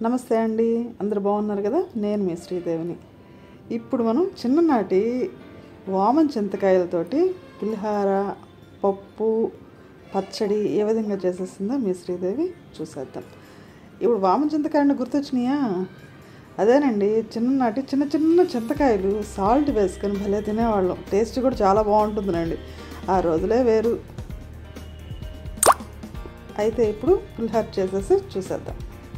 నమస్తే అండి అందరు బాగున్నారు కదా నేను మీ శ్రీదేవిని ఇప్పుడు మనం చిన్ననాటి వామన్ చింతకాయలతోటి పులిహార పప్పు పచ్చడి ఏ విధంగా చేసేస్తుందో మీ శ్రీదేవి చూసేద్దాం ఇప్పుడు వామన్ చింతకాయలు గుర్తొచ్చినాయా అదేనండి చిన్ననాటి చిన్న చిన్న చింతకాయలు సాల్ట్ వేసుకొని భలే తినేవాళ్ళం టేస్ట్ కూడా చాలా బాగుంటుందండి ఆ రోజులే వేరు అయితే ఇప్పుడు పులిహార చేసేసి చూసేద్దాం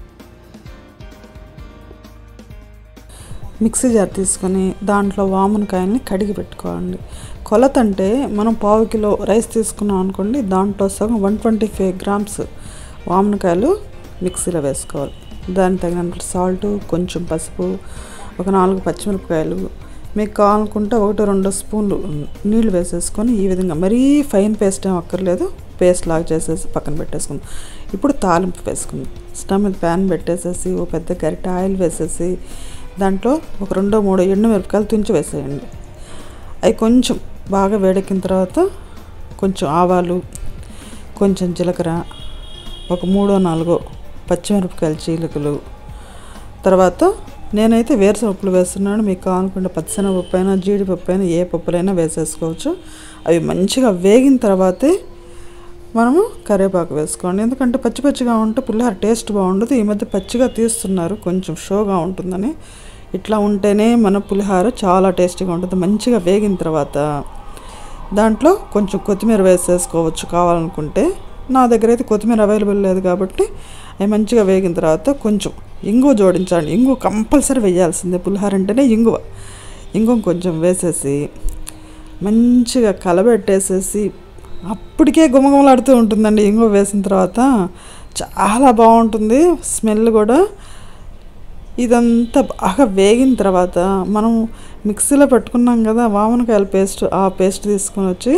మిక్సీ జార్ తీసుకొని దాంట్లో వామునకాయల్ని కడిగి పెట్టుకోండి కొలత అంటే మనం పావు కిలో రైస్ తీసుకున్నాం అనుకోండి దాంట్లో సగం వన్ ట్వంటీ ఫైవ్ గ్రామ్స్ వామునకాయలు మిక్సీలో వేసుకోవాలి దానికి తగినంత సాల్ట్ కొంచెం పసుపు ఒక నాలుగు పచ్చిమిరపకాయలు మీకు కావాలనుకుంటే ఒకటి రెండు స్పూన్లు నీళ్లు వేసేసుకొని ఈ విధంగా మరీ ఫైన్ పేస్ట్ ఏం అక్కర్లేదు పేస్ట్ లాగా చేసేసి పక్కన పెట్టేసుకుందాం ఇప్పుడు తాలింపు వేసుకుందాం స్టవ్ మీద ప్యాన్ పెట్టేసేసి ఓ పెద్ద గరిట ఆయిల్ వేసేసి దాంట్లో ఒక రెండో మూడో ఎండు మిరపకాయలు తుంచి వేసేయండి అవి కొంచెం బాగా వేడెక్కిన తర్వాత కొంచెం ఆవాలు కొంచెం జీలకర్ర ఒక మూడో నాలుగో పచ్చిమిరపకాయల చీలికలు తర్వాత నేనైతే వేరుశనగపప్పులు వేస్తున్నాను మీకు కావాలనుకుంటే పచ్చిశనగపప్పు అయినా జీడిపప్పు అయినా ఏ పప్పులైనా వేసేసుకోవచ్చు అవి మంచిగా వేగిన తర్వాతే మనము కరివేపాకు వేసుకోండి ఎందుకంటే పచ్చి పచ్చిగా ఉంటే పులిహార టేస్ట్ బాగుండదు ఈ మధ్య పచ్చిగా తీస్తున్నారు కొంచెం షోగా ఉంటుందని ఇట్లా ఉంటేనే మన పులిహార చాలా టేస్టీగా ఉంటుంది మంచిగా వేగిన తర్వాత దాంట్లో కొంచెం కొత్తిమీర వేసేసుకోవచ్చు కావాలనుకుంటే నా దగ్గర అయితే కొత్తిమీర అవైలబుల్ లేదు కాబట్టి అవి మంచిగా వేగిన తర్వాత కొంచెం ఇంగువ జోడించండి ఇంగువ కంపల్సరీ వేయాల్సిందే పులిహార అంటేనే ఇంగువ ఇంగువ కొంచెం వేసేసి మంచిగా కలబెట్టేసేసి అప్పటికే గుమగుమలాడుతూ ఉంటుందండి ఇంగువ వేసిన తర్వాత చాలా బాగుంటుంది స్మెల్ కూడా ఇదంతా బాగా వేగిన తర్వాత మనం మిక్సీలో పెట్టుకున్నాం కదా వామనకాయల పేస్ట్ ఆ పేస్ట్ తీసుకొని వచ్చి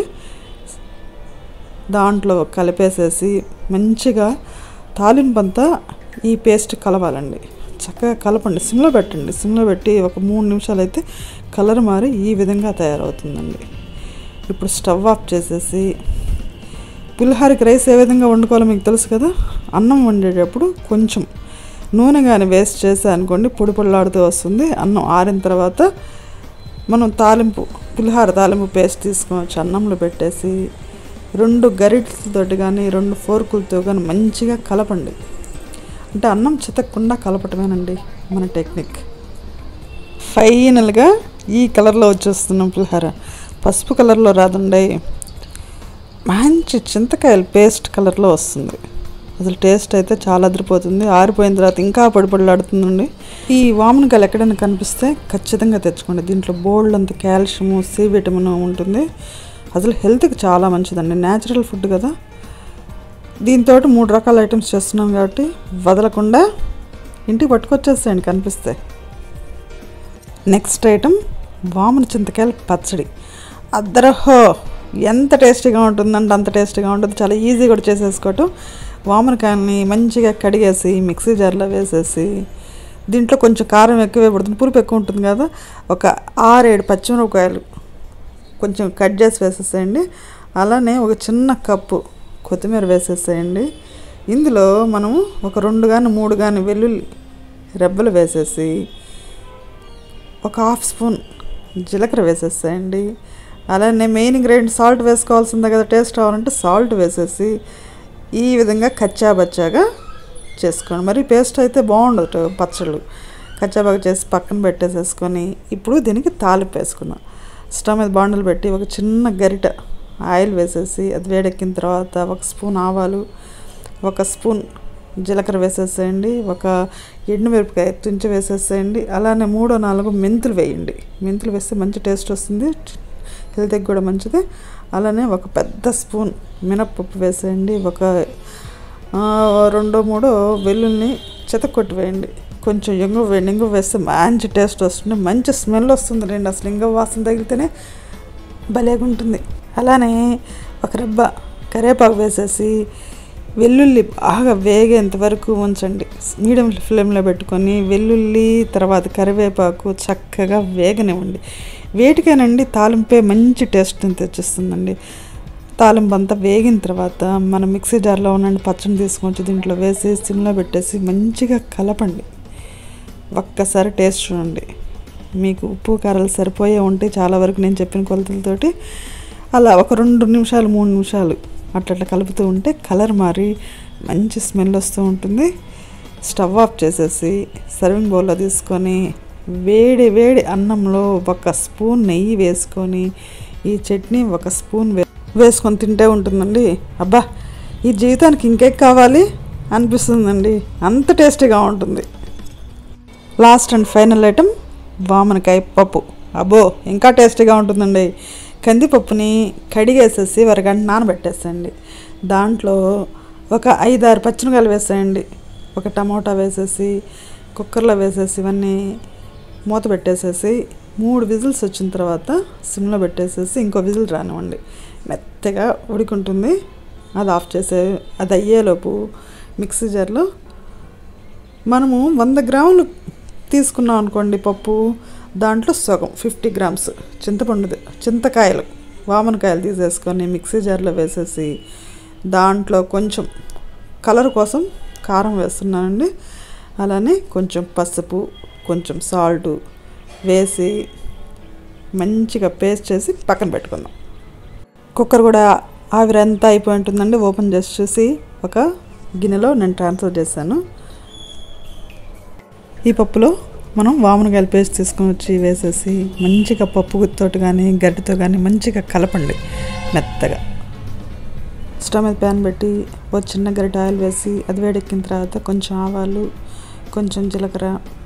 దాంట్లో కలిపేసేసి మంచిగా తాలింపంతా ఈ పేస్ట్ కలవాలండి చక్కగా కలపండి సిమ్లో పెట్టండి సిమ్లో పెట్టి ఒక మూడు నిమిషాలు అయితే కలర్ మారి ఈ విధంగా తయారవుతుందండి ఇప్పుడు స్టవ్ ఆఫ్ చేసేసి పులిహారకి రైస్ ఏ విధంగా వండుకోవాలో మీకు తెలుసు కదా అన్నం వండేటప్పుడు కొంచెం నూనె కానీ వేస్ట్ చేసా అనుకోండి పొడి పొడిలాడుతూ వస్తుంది అన్నం ఆరిన తర్వాత మనం తాలింపు పులిహార తాలింపు పేస్ట్ తీసుకొని వచ్చి అన్నంలో పెట్టేసి రెండు గరిటలతోటి కానీ రెండు ఫోర్కులతో కానీ మంచిగా కలపండి అంటే అన్నం చితక్కుండా కలపటమేనండి మన టెక్నిక్ ఫైనల్గా ఈ కలర్లో వచ్చేస్తున్నాం పులిహార పసుపు కలర్లో రాదండి మంచి చింతకాయల పేస్ట్ కలర్లో వస్తుంది అసలు టేస్ట్ అయితే చాలా అదిరిపోతుంది ఆరిపోయిన తర్వాత ఇంకా పొడి పొడిలాడుతుందండి ఈ వామనకాయలు ఎక్కడైనా కనిపిస్తే ఖచ్చితంగా తెచ్చుకోండి దీంట్లో బోల్డ్ అంత కాల్షియము సి విటమిన్ ఉంటుంది అసలు హెల్త్కి చాలా మంచిదండి న్యాచురల్ ఫుడ్ కదా దీంతో మూడు రకాల ఐటమ్స్ చేస్తున్నాం కాబట్టి వదలకుండా ఇంటికి పట్టుకొచ్చేస్తాయండి కనిపిస్తే నెక్స్ట్ ఐటమ్ వామన చింతకాయల పచ్చడి అద్దరహో ఎంత టేస్టీగా ఉంటుందంటే అంత టేస్టీగా ఉంటుంది చాలా ఈజీ కూడా చేసేసుకోవటం వామనకాయని మంచిగా కడిగేసి మిక్సీ జార్లో వేసేసి దీంట్లో కొంచెం కారం ఎక్కువే పడుతుంది పులుపు ఎక్కువ ఉంటుంది కదా ఒక ఆరేడు పచ్చిమిరపకాయలు కొంచెం కట్ చేసి వేసేసేయండి అలానే ఒక చిన్న కప్పు కొత్తిమీర వేసేసేయండి ఇందులో మనము ఒక రెండు కానీ మూడు కానీ వెల్లుల్లి రెబ్బలు వేసేసి ఒక హాఫ్ స్పూన్ జీలకర్ర వేసేసేయండి అలానే మెయిన్ ఇంగ్రీడియంట్ సాల్ట్ వేసుకోవాల్సిందే కదా టేస్ట్ రావాలంటే సాల్ట్ వేసేసి ఈ విధంగా కచ్చా బచ్చాగా చేసుకోండి మరి పేస్ట్ అయితే బాగుండదు పచ్చళ్ళు కచ్చాబాగా చేసి పక్కన పెట్టేసేసుకొని ఇప్పుడు దీనికి తాలింపు వేసుకుందాం స్టవ్ మీద బాండలు పెట్టి ఒక చిన్న గరిట ఆయిల్ వేసేసి అది వేడెక్కిన తర్వాత ఒక స్పూన్ ఆవాలు ఒక స్పూన్ జీలకర్ర వేసేసేయండి ఒక ఎండుమిరపకాయ తుంచి వేసేసేయండి అలానే మూడో నాలుగు మెంతులు వేయండి మెంతులు వేస్తే మంచి టేస్ట్ వస్తుంది హెల్త్కి కూడా మంచిది అలానే ఒక పెద్ద స్పూన్ మినప్పప్పు వేసేయండి ఒక రెండో మూడో వెల్లుల్ని చెతకొట్టి వేయండి కొంచెం ఇంగు వేయండి ఇంగు వేస్తే మంచి టేస్ట్ వస్తుంది మంచి స్మెల్ వస్తుంది రండి అసలు ఇంగ వాసన తగిలితేనే భలేగా ఉంటుంది అలానే ఒక రెబ్బ కరివేపాకు వేసేసి వెల్లుల్లి బాగా వేగేంత వరకు ఉంచండి మీడియం ఫ్లేమ్లో పెట్టుకొని వెల్లుల్లి తర్వాత కరివేపాకు చక్కగా వేగనివ్వండి వేటికేనండి తాలింపే మంచి టేస్ట్ని తెచ్చిస్తుందండి తాలింపు అంతా వేగిన తర్వాత మనం మిక్సీ జార్లో ఉన్న పచ్చడి తీసుకొని దీంట్లో వేసి సిమ్లో పెట్టేసి మంచిగా కలపండి ఒక్కసారి టేస్ట్ చూడండి మీకు ఉప్పు కారాలు సరిపోయే ఉంటే చాలా వరకు నేను చెప్పిన కొలతలతోటి అలా ఒక రెండు నిమిషాలు మూడు నిమిషాలు అట్లా అట్లా కలుపుతూ ఉంటే కలర్ మారి మంచి స్మెల్ వస్తూ ఉంటుంది స్టవ్ ఆఫ్ చేసేసి సర్వింగ్ బౌల్లో తీసుకొని వేడి వేడి అన్నంలో ఒక స్పూన్ నెయ్యి వేసుకొని ఈ చట్నీ ఒక స్పూన్ వే వేసుకొని తింటే ఉంటుందండి అబ్బా ఈ జీవితానికి ఇంకేం కావాలి అనిపిస్తుందండి అంత టేస్టీగా ఉంటుంది లాస్ట్ అండ్ ఫైనల్ ఐటమ్ వామనకాయ పప్పు అబ్బో ఇంకా టేస్టీగా ఉంటుందండి కందిపప్పుని కడిగేసేసి ఒక గంట నానబెట్టేసేయండి దాంట్లో ఒక ఐదారు పచ్చిమిరకాయలు వేసేయండి ఒక టమోటా వేసేసి కుక్కర్లో వేసేసి ఇవన్నీ మూత పెట్టేసేసి మూడు విజిల్స్ వచ్చిన తర్వాత సిమ్లో పెట్టేసేసి ఇంకో విజిల్ రానివ్వండి మెత్తగా ఉడికుంటుంది అది ఆఫ్ చేసే అది అయ్యేలోపు మిక్సీ జార్లో మనము వంద గ్రాములు తీసుకున్నాం అనుకోండి పప్పు దాంట్లో సగం ఫిఫ్టీ గ్రామ్స్ చింతపండు చింతకాయలు వామనకాయలు తీసేసుకొని మిక్సీ జార్లో వేసేసి దాంట్లో కొంచెం కలర్ కోసం కారం వేస్తున్నానండి అలానే కొంచెం పసుపు కొంచెం సాల్ట్ వేసి మంచిగా పేస్ట్ చేసి పక్కన పెట్టుకుందాం కుక్కర్ కూడా ఆవిరంతా అయిపోయి ఉంటుందండి ఓపెన్ చేసి చూసి ఒక గిన్నెలో నేను ట్రాన్స్ఫర్ చేశాను ఈ పప్పులో మనం వామనకాయల పేస్ట్ తీసుకొని వచ్చి వేసేసి మంచిగా పప్పు గుత్తోటి కానీ గడ్డితో కానీ మంచిగా కలపండి మెత్తగా స్టవ్ మీద ప్యాన్ పెట్టి ఒక చిన్న గరిట ఆయిల్ వేసి అది వేడెక్కిన తర్వాత కొంచెం ఆవాలు కొంచెం జీలకర్ర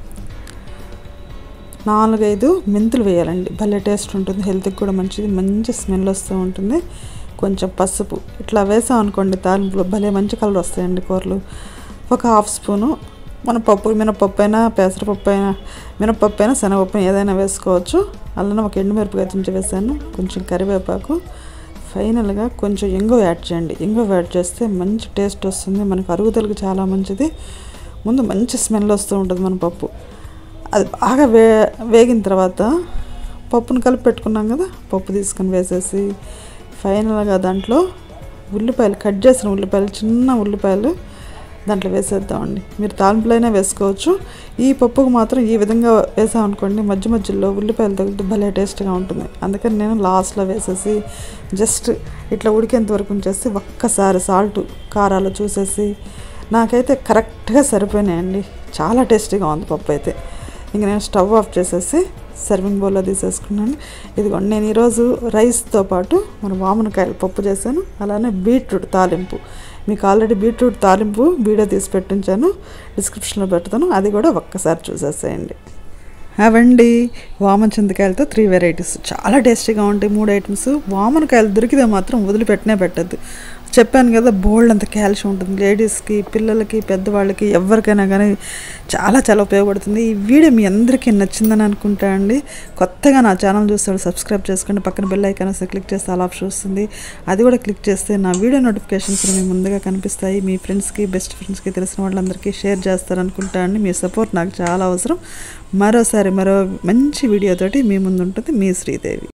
నాలుగైదు మెంతులు వేయాలండి భలే టేస్ట్ ఉంటుంది హెల్త్కి కూడా మంచిది మంచి స్మెల్ వస్తూ ఉంటుంది కొంచెం పసుపు ఇట్లా వేసాం అనుకోండి తాలింపులో భలే మంచి కలర్ వస్తాయండి కూరలు ఒక హాఫ్ స్పూను మన పప్పు మినపప్పు అయినా పెసరపప్పు అయినా మినపప్పు అయినా శనగపప్పు అయినా ఏదైనా వేసుకోవచ్చు అలానే ఒక ఎండుమిరపకాయ తుంచి వేసాను కొంచెం కరివేపాకు ఫైనల్గా కొంచెం ఇంగువ యాడ్ చేయండి ఇంగువ యాడ్ చేస్తే మంచి టేస్ట్ వస్తుంది మనకు అరుగుదలకు చాలా మంచిది ముందు మంచి స్మెల్ వస్తూ ఉంటుంది మన పప్పు అది బాగా వే వేగిన తర్వాత పప్పును కలిపి పెట్టుకున్నాం కదా పప్పు తీసుకొని వేసేసి ఫైనల్గా దాంట్లో ఉల్లిపాయలు కట్ చేసిన ఉల్లిపాయలు చిన్న ఉల్లిపాయలు దాంట్లో వేసేద్దామండి మీరు తాలింపులైనా వేసుకోవచ్చు ఈ పప్పుకు మాత్రం ఈ విధంగా వేసామనుకోండి మధ్య మధ్యలో ఉల్లిపాయలు తగిలితే భలే టేస్ట్గా ఉంటుంది అందుకని నేను లాస్ట్లో వేసేసి జస్ట్ ఇట్లా ఉడికేంత వరకు ఉంచేసి ఒక్కసారి సాల్ట్ కారాలు చూసేసి నాకైతే కరెక్ట్గా సరిపోయినాయండి చాలా టేస్టీగా ఉంది పప్పు అయితే ఇంక నేను స్టవ్ ఆఫ్ చేసేసి సర్వింగ్ బౌల్లో తీసేసుకున్నాను ఇదిగోండి నేను ఈరోజు రైస్తో పాటు మన వామనకాయలు పప్పు చేశాను అలానే బీట్రూట్ తాలింపు మీకు ఆల్రెడీ బీట్రూట్ తాలింపు వీడియో తీసి పెట్టించాను డిస్క్రిప్షన్లో పెడతాను అది కూడా ఒక్కసారి చూసేసేయండి అవండి వామన చింతకాయలతో త్రీ వెరైటీస్ చాలా టేస్టీగా ఉంటాయి మూడు ఐటమ్స్ వామనకాయలు దొరికితే మాత్రం వదిలిపెట్టనే పెట్టద్దు చెప్పాను కదా బోల్డ్ అంత కాల్షియం ఉంటుంది లేడీస్కి పిల్లలకి పెద్దవాళ్ళకి ఎవరికైనా కానీ చాలా చాలా ఉపయోగపడుతుంది ఈ వీడియో మీ అందరికీ నచ్చిందని అనుకుంటా అండి కొత్తగా నా ఛానల్ చూస్తాడు సబ్స్క్రైబ్ చేసుకోండి పక్కన బెల్ ఐకాన్ వస్తే క్లిక్ చేస్తే ఆల్ ఆప్షన్ వస్తుంది అది కూడా క్లిక్ చేస్తే నా వీడియో నోటిఫికేషన్స్ మీ ముందుగా కనిపిస్తాయి మీ ఫ్రెండ్స్కి బెస్ట్ ఫ్రెండ్స్కి తెలిసిన వాళ్ళందరికీ షేర్ చేస్తారనుకుంటా అండి మీ సపోర్ట్ నాకు చాలా అవసరం మరోసారి మరో మంచి వీడియోతోటి మీ ముందు ఉంటుంది మీ శ్రీదేవి